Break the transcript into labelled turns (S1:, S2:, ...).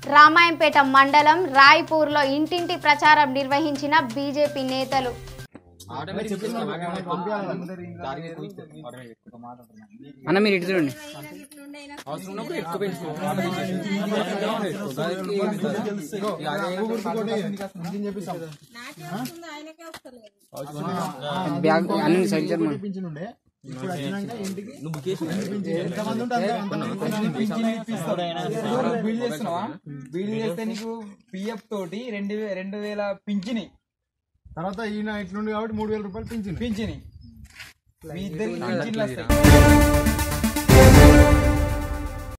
S1: రామాయంపేట మండలం రాయ్పూర్లో ఇంటింటి ప్రచారం నిర్వహించిన బీజేపీ నేతలు
S2: అన్న మీరు ఇటు చూడండి బ్యాగ్ అన్ని సైడ్ జరమని
S3: పింఛనుండే ఇప్పుడు వచ్చినాక ఇంటికి ఎంతమంది ఉంటే అంత-
S4: బిల్ చేస్తున్నావా బిల్ చేస్తే నీకు పిఎఫ్ తోటి రెండు వే- రెండు వేల పింఛని
S3: తర్వాత ఈయన ఇట్లుండి కాబట్టి మూడు వేల రూపాయలు పింఛన్
S4: పింఛని మీ ఇద్దరికి పింఛన్లు వస్తాయి